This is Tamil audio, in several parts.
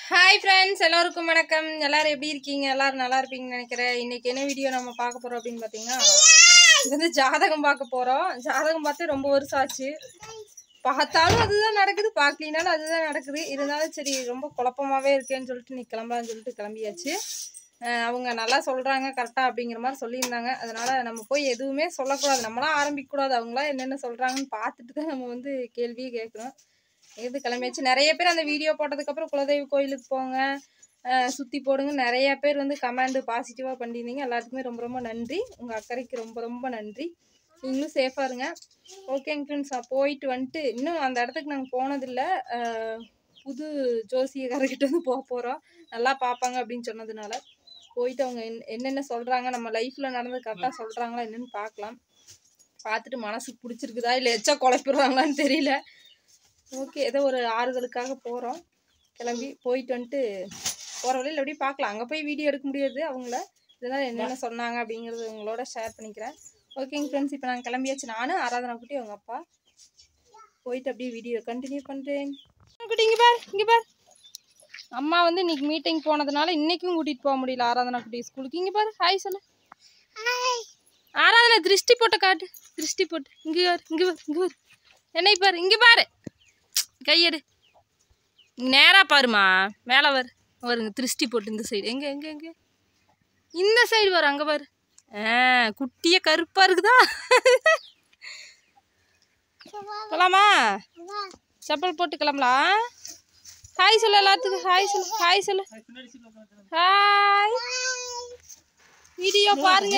ஹாய் ஃப்ரெண்ட்ஸ் எல்லோருக்கும் வணக்கம் எல்லாரும் எப்படி இருக்கீங்க எல்லாரும் நல்லா இருப்பீங்கன்னு நினைக்கிறேன் இன்னைக்கு என்ன வீடியோ நம்ம பார்க்க போறோம் அப்படின்னு பார்த்தீங்கன்னா இது வந்து ஜாதகம் பார்க்க போறோம் ஜாதகம் பார்த்து ரொம்ப வருஷம் ஆச்சு பார்த்தாலும் அதுதான் நடக்குது பார்க்கலினாலும் அதுதான் நடக்குது இருந்தாலும் சரி ரொம்ப குழப்பமாவே இருக்கேன்னு சொல்லிட்டு நீ கிளம்பலான்னு சொல்லிட்டு கிளம்பியாச்சு அஹ் அவங்க நல்லா சொல்றாங்க கரெக்டா அப்படிங்கிற மாதிரி சொல்லியிருந்தாங்க அதனால நம்ம போய் எதுவுமே சொல்லக்கூடாது நம்மளாம் ஆரம்பிக்க கூடாது அவங்களாம் என்னென்ன சொல்றாங்கன்னு பார்த்துட்டு தான் நம்ம வந்து கேள்வியே கேட்கணும் இது கிளம்பியாச்சு நிறைய பேர் அந்த வீடியோ போட்டதுக்கப்புறம் குலதெய்வ கோயிலுக்கு போங்க அஹ் சுத்தி போடுங்க நிறைய பேர் வந்து கமெண்ட் பாசிட்டிவாக பண்ணியிருந்தீங்க எல்லாத்துக்குமே ரொம்ப ரொம்ப நன்றி உங்கள் அக்கறைக்கு ரொம்ப ரொம்ப நன்றி நீங்களும் சேஃபாக இருங்க ஓகேங்க ஃப்ரெண்ட்ஸ் நான் போயிட்டு வந்துட்டு இன்னும் அந்த இடத்துக்கு நாங்கள் போனதில்ல அஹ் புது ஜோசியக்காரர்கிட்ட வந்து போக போகிறோம் நல்லா பார்ப்பாங்க அப்படின்னு சொன்னதுனால போயிட்டு அவங்க என்- என்னென்ன சொல்கிறாங்க நம்ம லைஃப்பில் நடந்தது கரெக்டாக சொல்கிறாங்களா என்னன்னு பார்க்கலாம் பார்த்துட்டு மனசுக்கு பிடிச்சிருக்குதா இல்லை எச்சா குழப்பிடுவாங்களான்னு தெரியல ஓகே ஏதோ ஒரு ஆறுதலுக்காக போகிறோம் கிளம்பி போயிட்டு வந்துட்டு போகிற வழியில் எப்படி பார்க்கலாம் அங்கே போய் வீடியோ எடுக்க முடியாது அவங்கள இதெல்லாம் என்னென்ன சொன்னாங்க அப்படிங்கிறது உங்களோட ஷேர் பண்ணிக்கிறேன் ஓகேங்க ஃப்ரெண்ட்ஸ் இப்போ நாங்கள் கிளம்பியாச்சு நானும் ஆராதனா குட்டி அவங்க அப்பா போயிட்டு அப்படியே வீடியோ கண்டினியூ பண்ணுறேன் குட்டி இங்கே பார் இங்கே பார் அம்மா வந்து இன்னைக்கு மீட்டிங் போனதுனால இன்னைக்கும் கூட்டிகிட்டு போக முடியல ஆராதனா குட்டி ஸ்கூலுக்கு இங்கே பாரு ஹாய் சொல்லு ஆராதனா திருஷ்டி போட்ட காட்டு திருஷ்டி போட்டு இங்கே பாரு இங்கே பாரு இங்கே பாரு என்னை பாரு இங்கே பாரு கையெடு நேரா பாருமா மேலே வரு வருங்க திருஷ்டி போட்டு இந்த சைடு எங்க எங்க எங்க இந்த சைடு வரும் அங்கே பாரு ஆ குட்டிய கருப்பா இருக்குதா போலாமா செப்பல் போட்டு கிளம்பலாம் ஹாய் சொல்லு எல்லாத்துக்கும் ஹாய் சொல்லு ஹாய் சொல்லு ஹாய் வீடியோ பாருங்க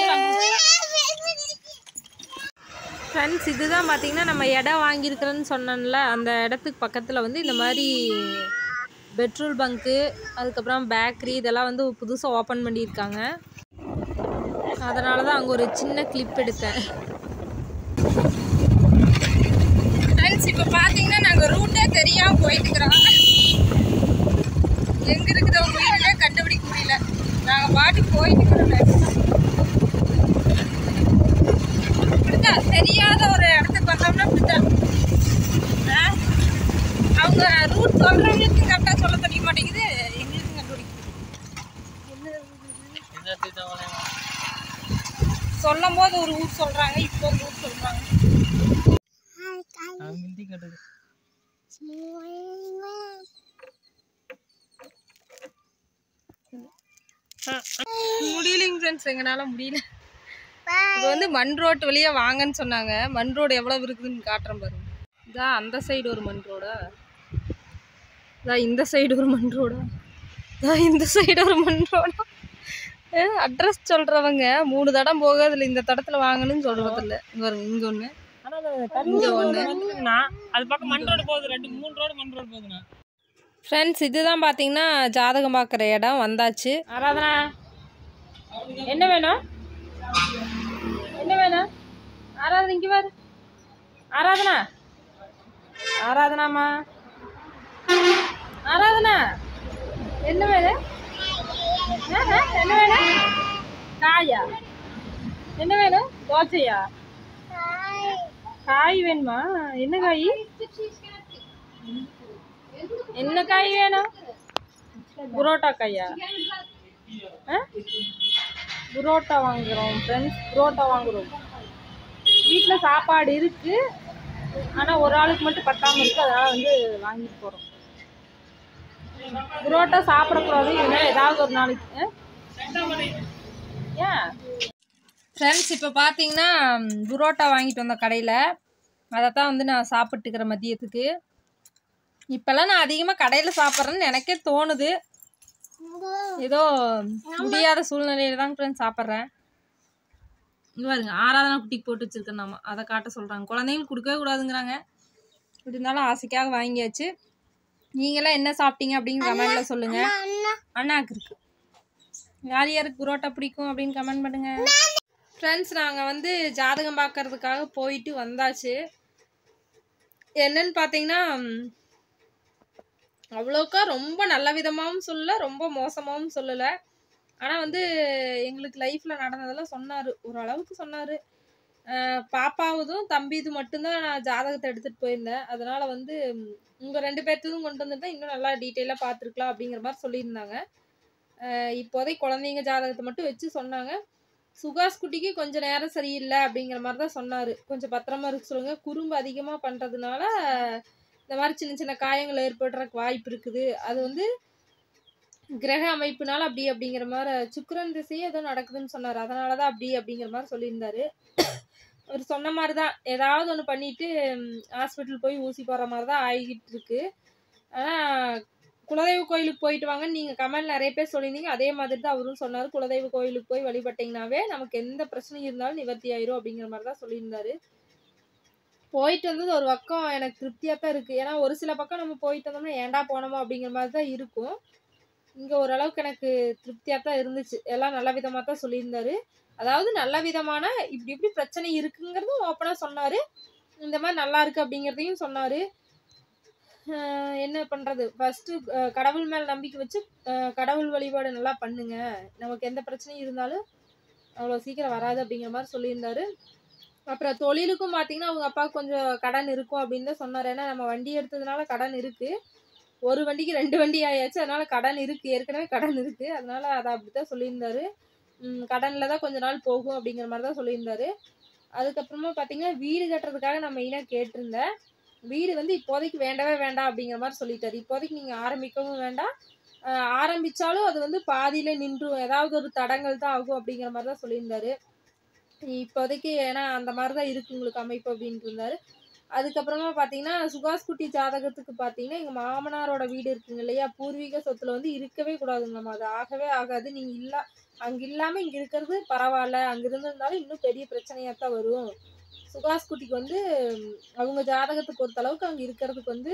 ஃப்ரெண்ட்ஸ் இதுதான் பார்த்தீங்கன்னா நம்ம இடம் வாங்கியிருக்கிறோன்னு சொன்னேன்ல அந்த இடத்துக்கு பக்கத்தில் வந்து இந்த மாதிரி பெட்ரோல் பங்க்கு அதுக்கப்புறம் பேக்கரி இதெல்லாம் வந்து புதுசாக ஓப்பன் பண்ணியிருக்காங்க அதனால தான் அங்கே ஒரு சின்ன கிளிப் எடுத்தேன் ஃப்ரெண்ட்ஸ் இப்போ பார்த்தீங்கன்னா நாங்கள் ரூட்டே தெரியாமல் போயிட்டுக்கிறோம் எங்கே இருக்குது அவங்க வீடுனே கண்டுபிடிக்க முடியல நாங்கள் பாட்டுக்கு போயிட்டுக்கிறோம் இப்படித்தான் தெரியாத ஒரு இடத்துக்கு வந்தோம்னா இப்படித்தான் ஆ? அவங்க ரூட் சொல்றவங்களுக்கு கரெக்டாக சொல்ல தெரிய மாட்டேங்குது எங்களுக்கு கண்டுபிடிக்க சொல்லும் போது ஒரு ஊர் சொல்றாங்க இப்போ ஒரு ஊர் சொல்றாங்க முடியலைங்க ஃப்ரெண்ட்ஸ் எங்களால முடியல இது வந்து மண் ரோட்டு வழியா வாங்கன்னு சொன்னாங்க மண் ரோடு எவ்வளவு இருக்குதுன்னு காட்டுறேன் பாருங்க இதா அந்த சைடு ஒரு மண் ரோடா இதா இந்த சைடு ஒரு மண் ரோடா இதா இந்த சைடு ஒரு மண் ரோடா அட்ரஸ் சொல்றவங்க மூணு தடம் போக அதுல இந்த தடத்துல வாங்கணும்னு சொல்றது இல்ல இங்க பாருங்க இங்க ஒண்ணு இங்க ஒண்ணு அது பக்கம் மண் ரோடு போகுது ரெண்டு மூணு ரோடு மண் ரோடு போகுதுண்ணா ஃப்ரெண்ட்ஸ் இதுதான் பார்த்தீங்கன்னா ஜாதகம் பார்க்குற இடம் வந்தாச்சு ஆராதனா என்ன வேணும் என்ன வேணும் ஆராதனா இங்கே பாரு ஆராதனா ஆராதனாமா ஆராதனா என்ன வேணும் ஆஹா, என்ன வேணும் காயா என்ன வேணும் தோசையா காய் வேணுமா என்ன காய் என்ன காய் வேணும் புரோட்டா காயா ஆ? புரோட்டா வாங்குறோம் ஃப்ரெண்ட்ஸ் புரோட்டா வாங்குறோம் வீட்டில் சாப்பாடு இருக்கு ஆனால் ஒரு ஆளுக்கு மட்டும் பத்தாமல் இருக்கு அதனால வந்து வாங்கிட்டு போகிறோம் புரோட்டா சாப்பிடக்கூடாது இதனால ஏதாவது ஒரு நாளைக்கு ஆ? ஏன் ஃப்ரெண்ட்ஸ் இப்போ பார்த்தீங்கன்னா ம், புரோட்டா வாங்கிட்டு வந்த கடையில் அதை தான் வந்து நான் சாப்பிட்டுக்கிறேன் மதியத்துக்கு இப்போல்லாம் நான் அதிகமாக கடையில் சாப்பிட்றேன்னு எனக்கே தோணுது ஏதோ முடியாத சூழ்நிலையில தான் ஃப்ரெண்ட்ஸ் சாப்பிட்றேன் இங்க பாருங்க ஆராதனா குட்டிக்கு போட்டு வச்சிருக்கேன் நாம அதை காட்ட சொல்கிறாங்க குழந்தைங்களுக்கு கொடுக்கவே கூடாதுங்கிறாங்க இப்படி இருந்தாலும் ஆசைக்காக வாங்கியாச்சு நீங்களாம் என்ன சாப்பிட்டீங்க அப்படின்னு கமெண்ட்ல சொல்லுங்க அண்ணாக்கு இருக்கு யார் யாருக்கு புரோட்டா பிடிக்கும் அப்படின்னு கமெண்ட் பண்ணுங்க ஃப்ரெண்ட்ஸ் நாங்கள் வந்து ஜாதகம் பார்க்கறதுக்காக போயிட்டு வந்தாச்சு என்னன்னு பார்த்தீங்கன்னா ம், அவ்வளோக்கா ரொம்ப நல்ல விதமாகவும் சொல்லல ரொம்ப மோசமாகவும் சொல்லலை ஆனால் வந்து எங்களுக்கு லைஃப்பில் நடந்ததெல்லாம் சொன்னார் ஓரளவுக்கு சொன்னார் ஆஹ் பாப்பாவதும் தம்பிது மட்டும்தான் நான் ஜாதகத்தை எடுத்துகிட்டு போயிருந்தேன் அதனால் வந்து உங்கள் ரெண்டு பேர்த்ததும் கொண்டு வந்துட்டு இன்னும் நல்லா டீட்டெயிலாக பார்த்துருக்கலாம் அப்படிங்கிற மாதிரி சொல்லியிருந்தாங்க ஆஹ் இப்போதைக்கு குழந்தைங்க ஜாதகத்தை மட்டும் வச்சு சொன்னாங்க சுகாஸ் குட்டிக்கு கொஞ்சம் நேரம் சரியில்லை அப்படிங்கிற மாதிரி தான் சொன்னார் கொஞ்சம் பத்திரமா இருக்க சொல்லுங்க குறும்பு அதிகமாக பண்ணுறதுனால இந்த மாதிரி சின்ன சின்ன காயங்கள் ஏற்படுறதுக்கு வாய்ப்பு இருக்குது அது வந்து கிரக அமைப்புனால அப்படி அப்படிங்கிற மாதிரி சுக்கிரன் திசையே ஏதோ நடக்குதுன்னு சொன்னார் அதனால தான் அப்படி அப்படிங்கிற மாதிரி சொல்லியிருந்தாரு அவர் சொன்ன மாதிரி தான் ஏதாவது ஒன்று பண்ணிட்டு ஹாஸ்பிட்டல் போய் ஊசி போடுற மாதிரி தான் ஆகிட்டு இருக்கு ஆனால் குலதெய்வ கோயிலுக்கு போயிட்டு வாங்கன்னு நீங்கள் கமெண்ட் நிறைய பேர் சொல்லியிருந்தீங்க அதே மாதிரி தான் அவரும் சொன்னார் குலதெய்வ கோயிலுக்கு போய் வழிபட்டிங்கனாவே நமக்கு எந்த பிரச்சனையும் இருந்தாலும் நிவர்த்தி ஆயிரும் அப்படிங்கிற மாதிரி தான் சொல்லியிருந்தாரு போயிட்டு வந்தது ஒரு பக்கம் எனக்கு திருப்தியாக தான் இருக்குது ஏன்னா ஒரு சில பக்கம் நம்ம போயிட்டு வந்தோம்னா ஏன்டா போனோமோ அப்படிங்கிற மாதிரி தான் இருக்கும் இங்கே ஓரளவுக்கு எனக்கு திருப்தியாக தான் இருந்துச்சு எல்லாம் நல்ல விதமாக தான் சொல்லியிருந்தாரு அதாவது நல்ல விதமான இப்படி இப்படி பிரச்சனை இருக்குங்கிறதும் ஓப்பனாக சொன்னார் இந்த மாதிரி நல்லா இருக்கு அப்படிங்கிறதையும் சொன்னார் என்ன பண்ணுறது ஃபஸ்ட்டு கடவுள் மேலே நம்பிக்கை வச்சு அஹ், கடவுள் வழிபாடு நல்லா பண்ணுங்க நமக்கு எந்த பிரச்சனையும் இருந்தாலும் அவ்வளோ சீக்கிரம் வராது அப்படிங்கிற மாதிரி சொல்லியிருந்தாரு அப்புறம் தொழிலுக்கும் பார்த்தீங்கன்னா அவங்க அப்பாவுக்கு கொஞ்சம் கடன் இருக்கும் அப்படின்னு தான் சொன்னார் ஏன்னா நம்ம வண்டி எடுத்ததுனால கடன் இருக்குது ஒரு வண்டிக்கு ரெண்டு வண்டி ஆயாச்சு அதனால கடன் இருக்குது ஏற்கனவே கடன் இருக்குது அதனால அதை அப்படி தான் சொல்லியிருந்தாரு கடனில் தான் கொஞ்ச நாள் போகும் அப்படிங்கிற மாதிரி தான் சொல்லியிருந்தாரு அதுக்கப்புறமா பார்த்தீங்கன்னா வீடு கட்டுறதுக்காக நான் மெயினாக கேட்டிருந்தேன் வீடு வந்து இப்போதைக்கு வேண்டவே வேண்டாம் அப்படிங்கிற மாதிரி சொல்லிட்டாரு இப்போதைக்கு நீங்கள் ஆரம்பிக்கவும் வேண்டாம் ஆஹ் ஆரம்பிச்சாலும் அது வந்து பாதியில நின்றும் ஏதாவது ஒரு தடங்கள் தான் ஆகும் அப்படிங்கிற மாதிரி தான் சொல்லியிருந்தாரு இப்போதைக்கு ஏன்னா அந்த மாதிரி தான் இருக்கு உங்களுக்கு அமைப்பு அப்படின்ட்டு இருந்தாரு அதுக்கப்புறமா பார்த்தீங்கன்னா சுகாஸ் குட்டி ஜாதகத்துக்கு பார்த்தீங்கன்னா எங்கள் மாமனாரோட வீடு இருக்குங்க இல்லையா பூர்வீக சொத்துல வந்து இருக்கவே கூடாதுங்கம்மா அது ஆகவே ஆகாது நீங்கள் இல்லா அங்கே இல்லாமல் இங்கே இருக்கிறது பரவாயில்ல அங்கே இருந்திருந்தாலும் இன்னும் பெரிய பிரச்சனையாக தான் வரும் சுகாஸ் குட்டிக்கு வந்து ம், அவங்க ஜாதகத்தை பொறுத்த அளவுக்கு அங்கே இருக்கிறதுக்கு வந்து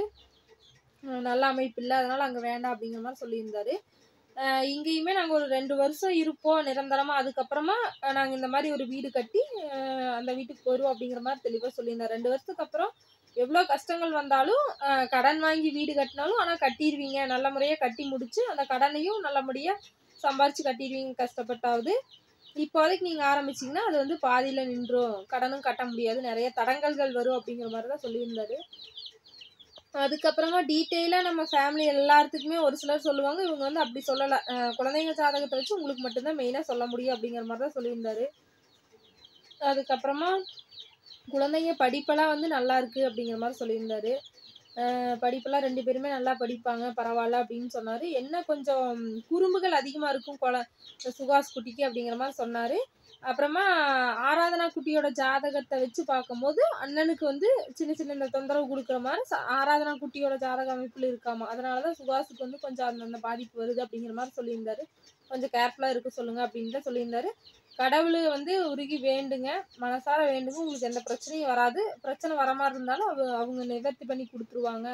ம், நல்ல அமைப்பு இல்லை அதனால அங்கே வேண்டாம் அப்படிங்கிற மாதிரி சொல்லியிருந்தாரு அஹ் இங்கேயுமே நாங்கள் ஒரு ரெண்டு வருஷம் இருப்போம் நிரந்தரமாக அதுக்கப்புறமா நாங்கள் இந்த மாதிரி ஒரு வீடு கட்டி அஹ் அந்த வீட்டுக்கு போயிடுவோம் அப்படிங்கிற மாதிரி தெளிவாக சொல்லியிருந்தார் ரெண்டு வருஷத்துக்கு அப்புறம் எவ்வளோ கஷ்டங்கள் வந்தாலும் அஹ் கடன் வாங்கி வீடு கட்டினாலும் ஆனால் கட்டிடுவீங்க நல்ல முறையாக கட்டி முடிச்சு அந்த கடனையும் நல்லபடியாக சம்பாரிச்சு கட்டிடுவீங்க கஷ்டப்பட்டாவது இப்போதைக்கு நீங்கள் ஆரம்பிச்சிங்கன்னா அது வந்து பாதியில் நின்றும் கடனும் கட்ட முடியாது நிறைய தடங்கல்கள் வரும் அப்படிங்கிற மாதிரி தான் சொல்லியிருந்தாரு அதுக்கப்புறமா டீட்டெயிலாக நம்ம ஃபேமிலி எல்லாத்துக்குமே ஒரு சிலர் சொல்லுவாங்க இவங்க வந்து அப்படி சொல்லலை அஹ் குழந்தைங்க ஜாதகத்தை வச்சு உங்களுக்கு மட்டும்தான் மெயினாக சொல்ல முடியும் அப்படிங்கிற மாதிரி தான் சொல்லியிருந்தாரு அதுக்கப்புறமா குழந்தைங்க படிப்பெல்லாம் வந்து நல்லா இருக்கு அப்படிங்கிற மாதிரி சொல்லியிருந்தாரு அஹ் படிப்பெல்லாம் ரெண்டு பேருமே நல்லா படிப்பாங்க பரவாயில்ல அப்படின்னு சொன்னார் என்ன கொஞ்சம் குறும்புகள் அதிகமாக இருக்கும் குழ சுகாஸ் குட்டிக்கு அப்படிங்கிற மாதிரி சொன்னார் அப்புறமா ஆராதனா குட்டியோட ஜாதகத்தை வச்சு பார்க்கும்போது அண்ணனுக்கு வந்து சின்ன சின்ன இந்த தொந்தரவு கொடுக்குற மாதிரி ச- ஆராதனா குட்டியோட ஜாதக அமைப்பில் இருக்காமா அதனால தான் சுகாஸுக்கு வந்து கொஞ்சம் அந்த அந்த பாதிப்பு வருது அப்படிங்கிற மாதிரி சொல்லியிருந்தாரு கொஞ்சம் கேர்ஃபுல்லாக இருக்க சொல்லுங்க அப்படின்னு தான் சொல்லியிருந்தாரு கடவுள் வந்து உருகி வேண்டுங்க மனசார வேண்டுங்க உங்களுக்கு எந்த பிரச்சனையும் வராது பிரச்சனை வர மாதிரி இருந்தாலும் அவ அவங்க நிவர்த்தி பண்ணி கொடுத்துருவாங்க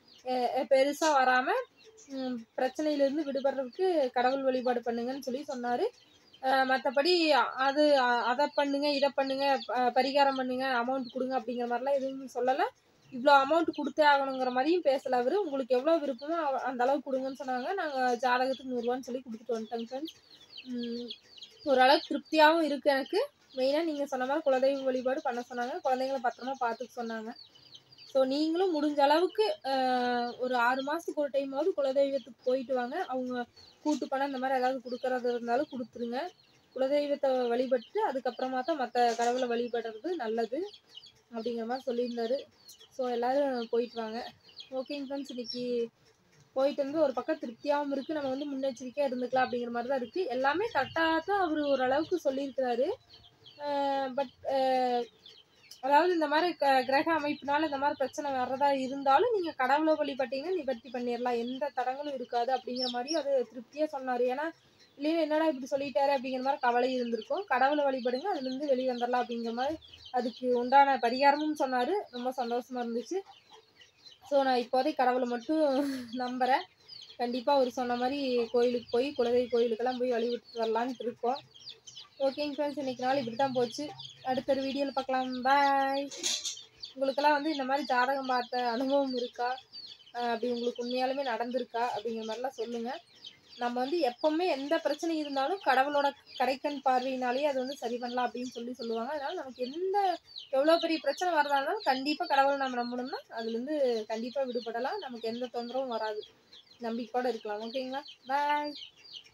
பெருசாக வராமல் பிரச்சனையிலேருந்து விடுபடுறதுக்கு கடவுள் வழிபாடு பண்ணுங்கன்னு சொல்லி சொன்னார் மற்றபடி அது அ- அதை பண்ணுங்க இதை பண்ணுங்க ப- பரிகாரம் பண்ணுங்க அமௌண்ட் கொடுங்க அப்படிங்கிற மாதிரிலாம் எதுவும் சொல்லலை இவ்வளோ அமௌண்ட் கொடுத்தே ஆகணுங்கிற மாதிரியும் பேசல அவர் உங்களுக்கு எவ்வளோ விருப்பமோ அவ- அந்த அளவுக்கு கொடுங்கன்னு சொன்னாங்க நாங்கள் ஜாதகத்துக்கு நூறுரூவான்னு சொல்லி கொடுத்துட்டு வந்துட்டோங்க ஃப்ரெண்ட்ஸ் ஓரளவுக்கு திருப்தியாகவும் இருக்குது எனக்கு மெயினாக நீங்கள் சொன்ன மாதிரி குலதெய்வ வழிபாடு பண்ண சொன்னாங்க குழந்தைங்கள பத்திரமா பார்த்துக்க சொன்னாங்க ஸோ நீங்களும் முடிஞ்ச அளவுக்கு ஆஹ், ஒரு ஆறு மாதத்துக்கு ஒரு டைமாவது குலதெய்வத்துக்கு போயிட்டு வாங்க அவங்க கூட்டு பணம் இந்த மாதிரி ஏதாவது கொடுக்கறது இருந்தாலும் கொடுத்துருங்க குலதெய்வத்தை வழிபட்டு அதுக்கப்புறமா தான் மற்ற கடவுளை வழிபடுறது நல்லது அப்படிங்கிற மாதிரி சொல்லியிருந்தாரு ஸோ எல்லோரும் போயிட்டு வாங்க ஓகேங்க ஃப்ரெண்ட்ஸ் இன்னைக்கு போயிட்டு வந்து ஒரு பக்கம் திருப்தியாகவும் இருக்குது நம்ம வந்து முன்னெச்சரிக்கையாக இருந்துக்கலாம் அப்படிங்கிற மாதிரி தான் இருக்குது எல்லாமே கரெக்டாக தான் அவர் ஓரளவுக்கு சொல்லியிருக்கிறாரு பட் அதாவது இந்த மாதிரி க கிரக அமைப்பினால இந்த மாதிரி பிரச்சனை வர்றதா இருந்தாலும் நீங்கள் கடவுளை வழிபட்டீங்கன்னா நிவர்த்தி பண்ணிடலாம் எந்த தடங்களும் இருக்காது அப்படிங்கிற மாதிரி அது திருப்தியாக சொன்னார் ஏன்னா இல்லைன்னா என்னடா இப்படி சொல்லிட்டாரு அப்படிங்கிற மாதிரி கவலை இருந்திருக்கும் கடவுளை வழிபடுங்க அதுலேருந்து வெளியே வந்துடலாம் அப்படிங்கிற மாதிரி அதுக்கு உண்டான பரிகாரமும் சொன்னார் ரொம்ப சந்தோஷமாக இருந்துச்சு ஸோ நான் இப்போதைக்கு கடவுளை மட்டும் நம்புகிறேன் கண்டிப்பாக அவர் சொன்ன மாதிரி கோயிலுக்கு போய் குலதெய்வ கோயிலுக்கெல்லாம் போய் வழிபட்டு வரலான்ட்டு இருக்கோம் ஓகேங்க ஃப்ரெண்ட்ஸ் இன்னைக்கு நாள் இப்படி தான் போச்சு அடுத்த ஒரு வீடியோவில் பார்க்கலாம் பாய் உங்களுக்கெல்லாம் வந்து இந்த மாதிரி ஜாதகம் பார்த்த அனுபவம் இருக்கா அஹ் அப்படி உங்களுக்கு உண்மையாலுமே நடந்திருக்கா அப்படிங்கிற மாதிரிலாம் சொல்லுங்கள் நம்ம வந்து எப்பவுமே எந்த பிரச்சனை இருந்தாலும் கடவுளோட கடைக்கண் பார்வையினாலேயே அது வந்து சரி பண்ணலாம் அப்படின்னு சொல்லி சொல்லுவாங்க அதனால நமக்கு எந்த எவ்வளோ பெரிய பிரச்சனை வரதா இருந்தாலும் கண்டிப்பாக கடவுளை நம்ம நம்பணும்னா அதுலேருந்து கண்டிப்பாக விடுபடலாம் நமக்கு எந்த தொந்தரவும் வராது நம்பிக்கையோட இருக்கலாம் ஓகேங்களா பாய்